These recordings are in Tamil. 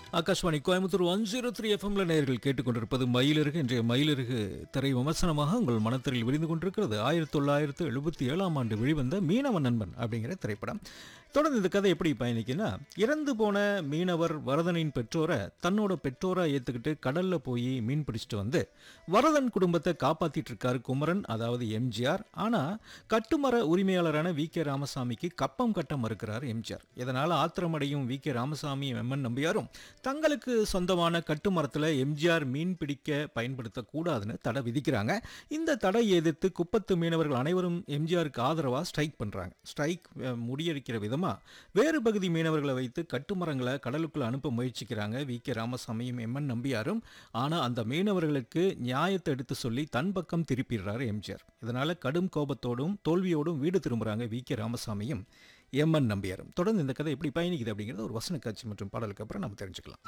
Akashvani Coimbatore one zero three எஃப்எம்ல நேயர்கள் கேட்டுக்கொண்டிருப்பது மயிலிறகு இன்றைய மயிலிறகு திரை விமர்சனமாக உங்கள் மனத்திரையில் விரிந்து கொண்டிருக்கிறது ஆயிரத்தி தொள்ளாயிரத்து எழுபத்தி ஏழாம் ஆண்டு வெளிவந்த மீனவ நண்பன் அப்படிங்கிற திரைப்படம் தொடர்ந்து இந்த கதை எப்படி பயணிக்குன்னா இறந்து போன மீனவர் வரதனின் பெற்றோரை தன்னோட பெற்றோரா ஏத்துக்கிட்டு கடல்ல போய் மீன் பிடிச்சிட்டு வந்து வரதன் குடும்பத்தை காப்பாத்திட்டு இருக்காரு குமரன் அதாவது எம்ஜிஆர் ஆனா கட்டுமர உரிமையாளரான வி கே ராமசாமிக்கு கப்பம் கட்ட மறுக்கிறார் எம்ஜிஆர் இதனால ஆத்திரமடையும் வி கே ராமசாமி எம்என் நம்பியாரும் தங்களுக்கு சொந்தமான கட்டுமரத்துல எம்ஜிஆர் மீன் பிடிக்க பயன்படுத்தக்கூடாதுன்னு தடை விதிக்கிறாங்க இந்த தடை எதிர்த்து குப்பத்து மீனவர்கள் அனைவரும் எம்ஜிஆருக்கு ஆதரவா ஸ்ட்ரைக் பண்றாங்க ஸ்ட்ரைக் அஹ், முறியடிக்கிற விதமா வேறு பகுதி மீனவர்களை வைத்து கட்டுமரங்களை கடலுக்குள்ள அனுப்ப முயற்சிக்கிறாங்க வி கே ராமசாமியும் எம்என் நம்பியாரும் ஆனா அந்த மீனவர்களுக்கு நியாயத்தை எடுத்து சொல்லி தன் பக்கம் திருப்பிடுறாரு எம்ஜிஆர் இதனால கடும் கோபத்தோடும் தோல்வியோடும் வீடு திரும்புறாங்க வி கே ராமசாமியும் எம்என் நம்பியாரும் தொடர்ந்து இந்த கதை எப்படி பயணிக்குது அப்படிங்கிறது ஒரு வசன காட்சி மற்றும் பாடலுக்கு அப்புறம் நம்ம தெரிஞ்சுக்கலாம்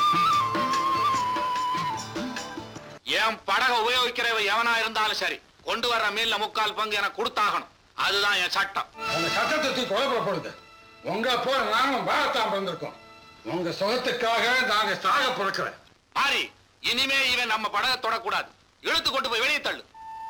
என் படகை உபயோகிக்கிறவ எவனா இருந்தாலும் சரி கொண்டு வர்ற மீன்ல முக்கால் பங்கு எனக்கு கொடுத்தாகணும் அதுதான் என் சட்டம் அந்த சட்டத்தை தூக்கி கொலைப்புற போடுங்க உங்க போல நாங்களும் பாரத்தான் பிறந்திருக்கோம் உங்க சுகத்துக்காக நாங்க சாக பிறக்கிறேன் மாறி இனிமே இவன் நம்ம படகை தொடக்கூடாது இழுத்து கொண்டு போய் வெளியே தள்ளு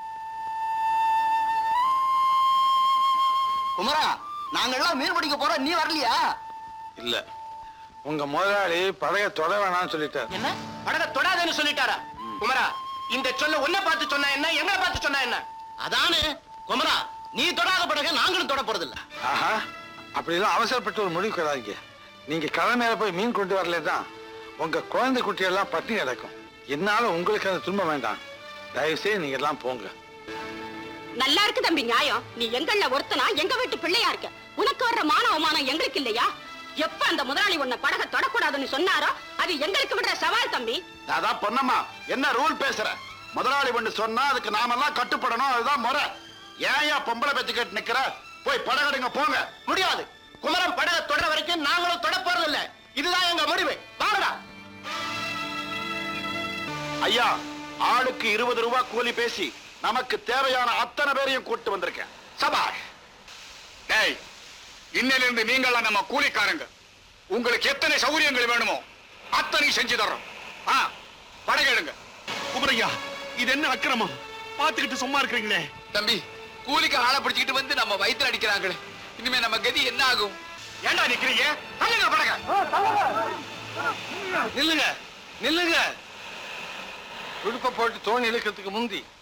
குமரா நாங்கெல்லாம் மீன் பிடிக்க போறோம் நீ வரலையா இல்ல உங்க முதலாளி பழைய தொட வேணாம்னு சொல்லிட்டார் என்ன படகை தொடாதேன்னு சொல்லிட்டாரா குமரா இந்த சொல்ல உன்னை பார்த்து சொன்னா என்ன எங்களை பார்த்து சொன்னா என்ன அதானே குமரா நீ தொடாத படக நாங்களும் தொட போறது இல்ல ஆஹா அப்படிலாம் அவசரப்பட்டு ஒரு முடிவு கிடையாதுங்க நீங்க கடமையில போய் மீன் கொண்டு வரல தான் உங்க குழந்தை குட்டியெல்லாம் பட்டினி கிடக்கும் என்னால உங்களுக்கு அந்த துன்பம் வேண்டாம் தயவு செய்து நீங்க எல்லாம் போங்க நல்லா இருக்கு தம்பி நியாயம் நீ எங்கள்ல ஒருத்தனா எங்க வீட்டு பிள்ளையா இருக்க உனக்கு வர்ற மான அவமானம் எங்களுக்கு இல்லையா எப்ப அந்த முதலாளி உன்னை படக தொடக்கூடாதுன்னு சொன்னாரோ அது எங்களுக்கு விடுற சவால் தம்பி அதான் பொன்னம்மா என்ன ரூல் பேசுற முதலாளி ஒண்ணு சொன்னா அதுக்கு நாமெல்லாம் கட்டுப்படணும் அதுதான் முறை ஏன் ஏன் பொம்பளை பத்தி கேட்டு நிக்கிற போய் படகடுங்க போங்க முடியாது குமரன் படக தொடர வரைக்கும் நாங்களும் தொட போறது இல்ல இதுதான் எங்க முடிவு வாங்கடா ஐயா ஆளுக்கு இருபது ரூபாய் கூலி பேசி நமக்கு தேவையான அத்தனை பேரையும் கூட்டு வந்திருக்கேன் சபாஷ் டேய் இன்னிலிருந்து நீங்களாம் நம்ம கூலிக்காரங்க உங்களுக்கு எத்தனை சௌகரியங்கள் வேணுமோ அத்தனை செஞ்சு தர்றோம் ஆ படகெடுங்க குமரையா இது என்ன அக்கிரமம் பாத்துக்கிட்டு சும்மா இருக்கிறீங்களே தம்பி கூலிக்கு ஆளை பிடிச்சிக்கிட்டு வந்து நம்ம வயித்துல அடிக்கிறாங்களே இனிமே நம்ம கதி என்ன ஆகும் ஏன்டா நிக்கிறீங்க தள்ளுங்க படக நில்லுங்க நில்லுங்க விடுப்ப போட்டு தோணி இழுக்கிறதுக்கு முந்தி